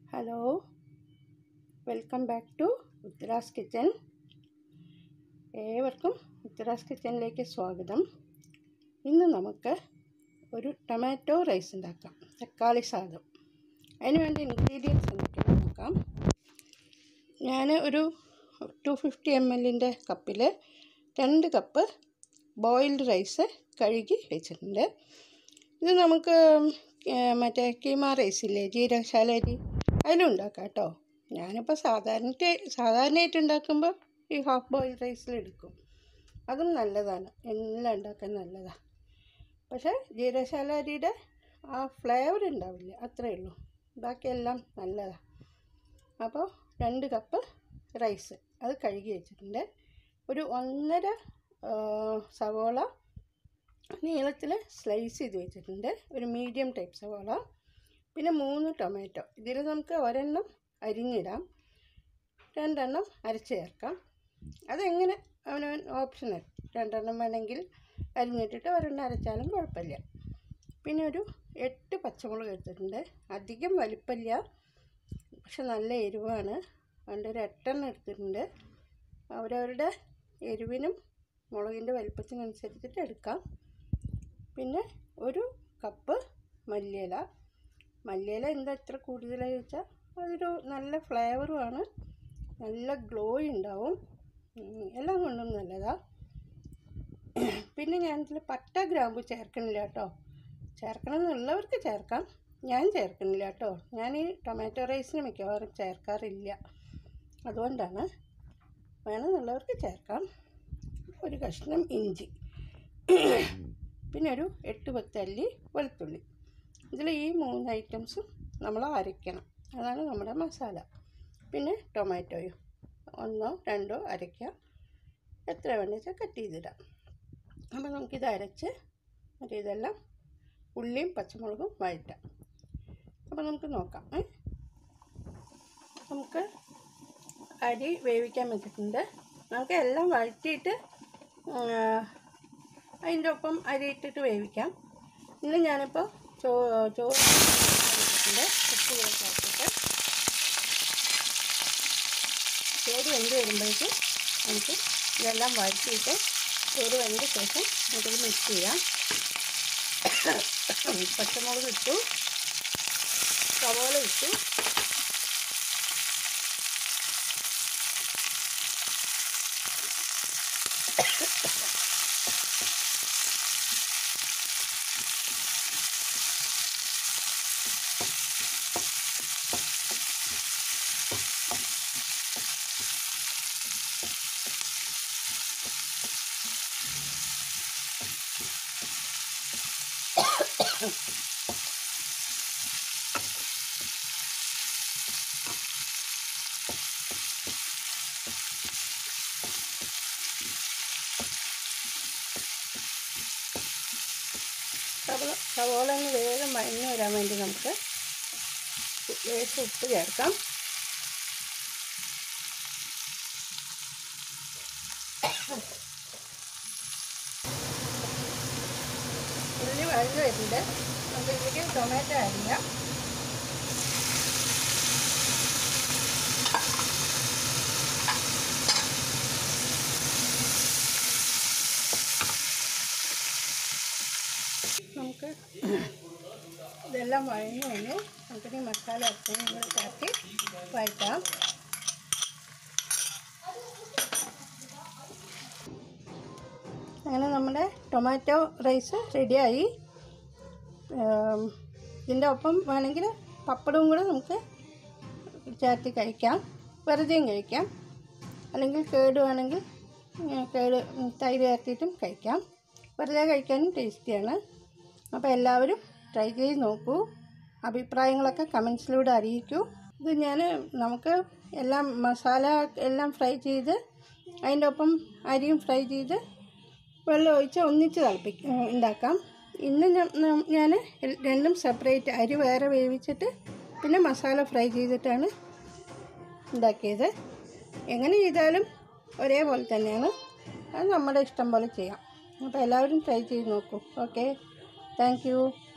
hello welcome back to Uttara's kitchen ഏവർക്കും ഉത്തരാസ് കിച്ചനിലേക്ക് സ്വാഗതം ഇന്ന് നമുക്ക് ഒരു ടൊമാറ്റോ റൈസ് ഉണ്ടാക്കാം തക്കാളി സാദം അതിന് വേണ്ട ഇൻഗ്രീഡിയൻസ് എന്തൊക്കെയാണെന്ന് നോക്കാം ഞാൻ ഒരു ടു ഫിഫ്റ്റി എം എല്ലിൻ്റെ കപ്പിൽ രണ്ട് കപ്പ് ബോയിൽഡ് റൈസ് കഴുകി വെച്ചിട്ടുണ്ട് ഇത് നമുക്ക് ഏർ മറ്റേ കീമ റൈസ് ഇല്ലേ ജീരകശാല അരി അതിലുണ്ടാക്കാം കേട്ടോ ഞാനിപ്പോൾ സാധാരണ സാധാരണയായിട്ട് ഉണ്ടാക്കുമ്പോൾ ഈ ഹാഫ് ബോയിൽ റൈസിലെടുക്കും അതും നല്ലതാണ് എല്ലാം ഉണ്ടാക്കാൻ നല്ലതാണ് പക്ഷേ ജീരകശാല അരിയുടെ ആ ഫ്ലേവർ ഉണ്ടാവില്ല അത്രയേ ഉള്ളൂ ബാക്കിയെല്ലാം നല്ലതാണ് അപ്പോൾ രണ്ട് കപ്പ് റൈസ് അത് കഴുകി വെച്ചിട്ടുണ്ട് ഒരു ഒന്നര ആ, സവോള നീളത്തിൽ സ്ലൈസ് ചെയ്ത് വെച്ചിട്ടുണ്ട് ഒരു മീഡിയം ടൈപ്പ് സവാള പിന്നെ മൂന്ന് ടൊമാറ്റോ ഇതിൽ നമുക്ക് ഒരെണ്ണം അരിഞ്ഞിടാം രണ്ടെണ്ണം അരച്ച് ചേർക്കാം അതെങ്ങനെ അവനവൻ ഓപ്ഷണൽ രണ്ടെണ്ണം വേണമെങ്കിൽ അരിഞ്ഞിട്ടിട്ട് ഒരെണ്ണം അരച്ചാലും കുഴപ്പമില്ല പിന്നെ ഒരു എട്ട് പച്ചമുളക് എടുത്തിട്ടുണ്ട് അധികം വലിപ്പമില്ല പക്ഷെ നല്ല എരിവാണ് അതുകൊണ്ട് ഒരു എട്ടെണ്ണം എടുത്തിട്ടുണ്ട് അവരവരുടെ എരിവിനും മുളകിൻ്റെ വലിപ്പത്തിനനുസരിച്ചിട്ട് എടുക്കാം പിന്നെ ഒരു കപ്പ് മല്ലിയില മല്ലിയില എന്താ ഇത്ര കൂടുതലായി വെച്ചാൽ അതൊരു നല്ല ഫ്ലേവറുമാണ് നല്ല ഗ്ലോ ഉണ്ടാവും ഉം, എല്ലാം കൊണ്ടും നല്ലതാണ് പിന്നെ ഞാനിതിൽ പട്ട ഗ്രാമ്പു ചേർക്കണില്ല കേട്ടോ ചേർക്കണം എന്നുള്ളവർക്ക് ചേർക്കാം ഞാൻ ചേർക്കണില്ല കേട്ടോ ഞാൻ ഈ ടൊമാറ്റോ റൈസിന് മിക്കവാറും ചേർക്കാറില്ല അതുകൊണ്ടാണ് വേണമെന്നുള്ളവർക്ക് ചേർക്കാം ഒരു കഷ്ണം ഇഞ്ചി പിന്നെ ഒരു എട്ട് പത്ത് അല്ലി വെളുത്തുള്ളി ഇതിൽ ഈ മൂന്ന് ഐറ്റംസും നമ്മൾ അരയ്ക്കണം അതാണ് നമ്മുടെ മസാല പിന്നെ ടൊമാറ്റോയും ഒന്നോ രണ്ടോ അരയ്ക്കാം എത്ര വേണമെന്ന് വെച്ചാൽ കട്ട് ചെയ്തിടാം അപ്പോൾ നമുക്കിത് അരച്ച് മറ്റേ ഇതെല്ലാം ഉള്ളിയും പച്ചമുളകും വഴറ്റാം അപ്പോൾ നമുക്ക് നോക്കാം ഏ നമുക്ക് അരി വേവിക്കാൻ വെച്ചിട്ടുണ്ട് നമുക്ക് എല്ലാം വഴറ്റിയിട്ട് അതിൻ്റെ ഒപ്പം അരി ഇട്ടിട്ട് വേവിക്കാം ഇന്ന് ഞാനിപ്പോൾ ചോ ചോറ് വെച്ചിട്ടുണ്ട് ഉപ്പ് ചേർത്തിട്ട് ചോറ് വെന്ത് വരുമ്പോഴേക്കും നമുക്ക് ഇതെല്ലാം വഴറ്റിയിട്ട് ചോറ് വെന്ത ശേഷം നമുക്കത് മിക്സ് ചെയ്യാം പച്ചമുളക് ഇട്ടു സവോള ഇട്ടു സവോള സവോള ഒന്ന് വേഗം വഴഞ്ഞു വരാൻ വേണ്ടി നമുക്ക് ലേശം ഉപ്പ് ചേർക്കാം ഉള്ളി വഴഞ്ഞു വരുന്നുണ്ട് നമുക്ക് ഇതിലേക്ക് ടൊമാറ്റോ അരിയാം നമുക്ക് ഇതെല്ലാം വഴഞ്ഞു കഴിഞ്ഞു നമുക്കിനി മസാല അത്രയും കൂടെ ചേർത്തി വഴറ്റാം അങ്ങനെ നമ്മുടെ ടൊമാറ്റോ റൈസ് റെഡിയായി ഏം, ഇതിൻ്റെ ഒപ്പം വേണമെങ്കിൽ പപ്പടവും കൂടെ നമുക്ക് ചേർത്ത് കഴിക്കാം വെറുതെയും കഴിക്കാം അല്ലെങ്കിൽ കേട് വേണമെങ്കിൽ ഇങ്ങനെ കേട് ഉം, തൈര് ചേർത്തിട്ടും കഴിക്കാം വെറുതെ കഴിക്കാനും ടേസ്റ്റിയാണ് അപ്പോൾ എല്ലാവരും ട്രൈ ചെയ്ത് നോക്കൂ അഭിപ്രായങ്ങളൊക്കെ കമൻസിലൂടെ അറിയിക്കൂ ഇത് ഞാൻ നമുക്ക് എല്ലാം മസാല എല്ലാം ഫ്രൈ ചെയ്ത് അതിൻ്റെ ഒപ്പം അരിയും ഫ്രൈ ചെയ്ത് വെള്ളം ഒഴിച്ച് ഒന്നിച്ച് തിളപ്പിക്കും ഉണ്ടാക്കാം ഇന്ന് ഞാൻ രണ്ടും സെപ്പറേറ്റ് അരി വേറെ വേവിച്ചിട്ട് പിന്നെ മസാല ഫ്രൈ ചെയ്തിട്ടാണ് ഉണ്ടാക്കിയത് എങ്ങനെ ചെയ്താലും ഒരേപോലെ തന്നെയാണ് അത് നമ്മുടെ ഇഷ്ടം പോലെ ചെയ്യാം അപ്പോൾ എല്ലാവരും ട്രൈ ചെയ്ത് നോക്കൂ ഓക്കെ താങ്ക് യു